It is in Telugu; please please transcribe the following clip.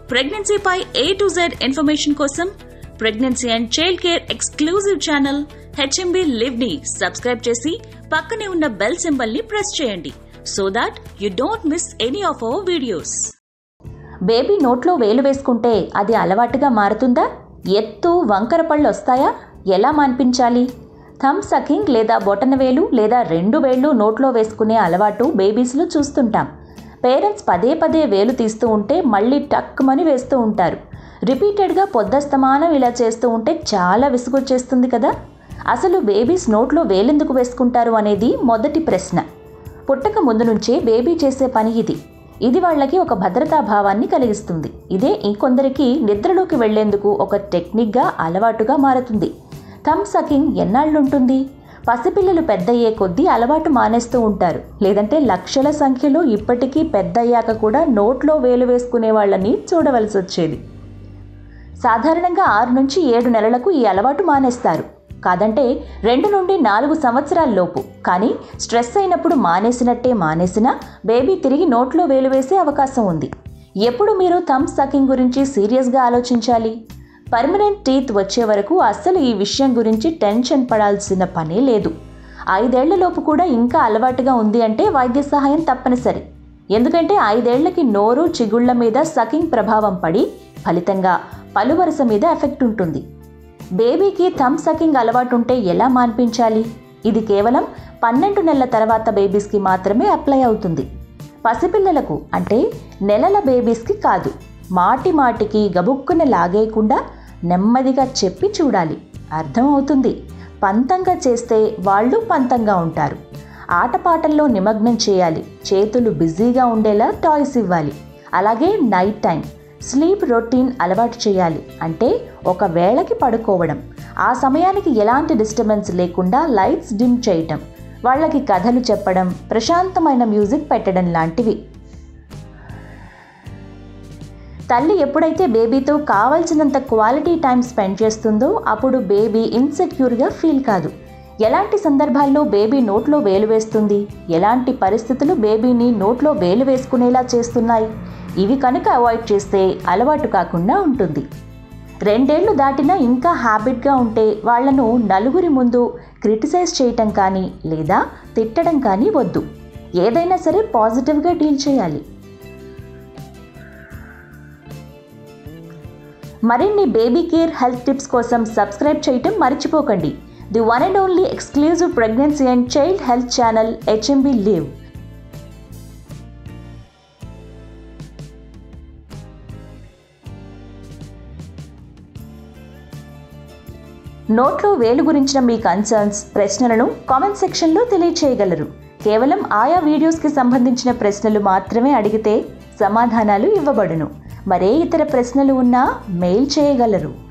ప్రెగ్నెన్సీపై ఏ టు జెడ్ ఇన్ఫర్మేషన్ కోసం pregnancy and child care exclusive channel HMB live ని సబ్స్క్రైబ్ చేసి పక్కనే ఉన్న బెల్ సింబల్ ని ప్రెస్ చేయండి so that you don't miss any of our videos baby నోట్లో వేలు వేసుకుంటే అది అలవాటుగా మారుతుందా ఎత్తు వంకర పళ్ళు వస్తాయా ఎలా మాన్పించాలి థమ్ సకింగ్ లేదా బొటనవేలు లేదా రెండు వేళ్ళు నోట్లో వేసుకునే అలవాటు బేబీస్లో చూస్తుంటాం పేరెంట్స్ పదే పదే వేలు తీస్తూ ఉంటే మళ్ళీ టక్కుమని వేస్తూ ఉంటారు రిపీటెడ్గా పొద్దస్తమానం ఇలా చేస్తూ ఉంటే చాలా విసుగొచ్చేస్తుంది కదా అసలు బేబీస్ నోట్లో వేలెందుకు వేసుకుంటారు అనేది మొదటి ప్రశ్న పుట్టక ముందు నుంచే బేబీ చేసే పని ఇది ఇది వాళ్ళకి ఒక భద్రతా భావాన్ని కలిగిస్తుంది ఇదే ఇంకొందరికి నిద్రలోకి వెళ్లేందుకు ఒక టెక్నిక్గా అలవాటుగా మారుతుంది థమ్ సకింగ్ ఎన్నాళ్ళుంటుంది పసిపిల్లలు పెద్దయ్యే కొద్దీ అలవాటు మానేస్తూ ఉంటారు లేదంటే లక్షల సంఖ్యలో ఇప్పటికీ పెద్దయ్యాక కూడా నోట్లో వేలు వేసుకునే వాళ్ళని చూడవలసి వచ్చేది సాధారణంగా ఆరు నుంచి ఏడు నెలలకు ఈ అలవాటు మానేస్తారు కాదంటే రెండు నుండి నాలుగు సంవత్సరాల లోపు కానీ స్ట్రెస్ అయినప్పుడు మానేసినట్టే మానేసినా బేబీ తిరిగి నోట్లో వేలు వేసే అవకాశం ఉంది ఎప్పుడు మీరు థమ్ సకింగ్ గురించి సీరియస్గా ఆలోచించాలి పర్మనెంట్ టీత్ వచ్చే వరకు అస్సలు ఈ విషయం గురించి టెన్షన్ పడాల్సిన పనే లేదు ఐదేళ్లలోపు కూడా ఇంకా అలవాటుగా ఉంది అంటే వైద్య సహాయం తప్పనిసరి ఎందుకంటే ఐదేళ్లకి నోరు చిగుళ్ల మీద సకింగ్ ప్రభావం పడి ఫలితంగా పలువరస మీద ఎఫెక్ట్ ఉంటుంది బేబీకి థమ్ సకింగ్ అలవాటు ఉంటే ఎలా మాన్పించాలి ఇది కేవలం పన్నెండు నెలల తర్వాత బేబీస్కి మాత్రమే అప్లై అవుతుంది పసిపిల్లలకు అంటే నెలల బేబీస్కి కాదు మాటి మాటికి గబుక్కున లాగేయకుండా నెమ్మదిగా చెప్పి చూడాలి అర్థమవుతుంది పంతంగా చేస్తే వాళ్ళు పంతంగా ఉంటారు ఆటపాటల్లో నిమగ్నం చేయాలి చేతులు బిజీగా ఉండేలా టాయ్స్ ఇవ్వాలి అలాగే నైట్ టైం స్లీప్ రొటీన్ అలవాటు చేయాలి అంటే ఒక వేళకి పడుకోవడం ఆ సమయానికి ఎలాంటి డిస్టర్బెన్స్ లేకుండా లైట్స్ డిమ్ చేయటం వాళ్ళకి కథలు చెప్పడం ప్రశాంతమైన మ్యూజిక్ పెట్టడం లాంటివి తల్లి ఎప్పుడైతే బేబీతో కావలసినంత క్వాలిటీ టైం స్పెండ్ చేస్తుందో అప్పుడు బేబీ ఇన్సెక్యూర్గా ఫీల్ కాదు ఎలాంటి సందర్భాల్లో బేబీ నోట్లో వేలు వేస్తుంది ఎలాంటి పరిస్థితులు బేబీని నోట్లో వేలు వేసుకునేలా చేస్తున్నాయి ఇవి కనుక అవాయిడ్ చేస్తే అలవాటు కాకుండా ఉంటుంది రెండేళ్లు దాటినా ఇంకా హ్యాబిట్గా ఉంటే వాళ్లను నలుగురి ముందు క్రిటిసైజ్ చేయటం కానీ లేదా తిట్టడం కానీ వద్దు ఏదైనా సరే పాజిటివ్గా డీల్ చేయాలి మరిన్ని బేబీ కేర్ హెల్త్ టిప్స్ కోసం సబ్స్క్రైబ్ చేయటం మర్చిపోకండి the one and only exclusive pregnancy and child health channel HMB live నోట్లో వేలు గురించిన మీ కన్సర్న్స్ ప్రశ్నలను కామెంట్ సెక్షన్లో తెలియచేయగలరు కేవలం ఆయా వీడియోస్కి సంబంధించిన ప్రశ్నలు మాత్రమే అడిగితే సమాధానాలు ఇవ్వబడును మరే ఇతర ప్రశ్నలు ఉన్నా మెయిల్ చేయగలరు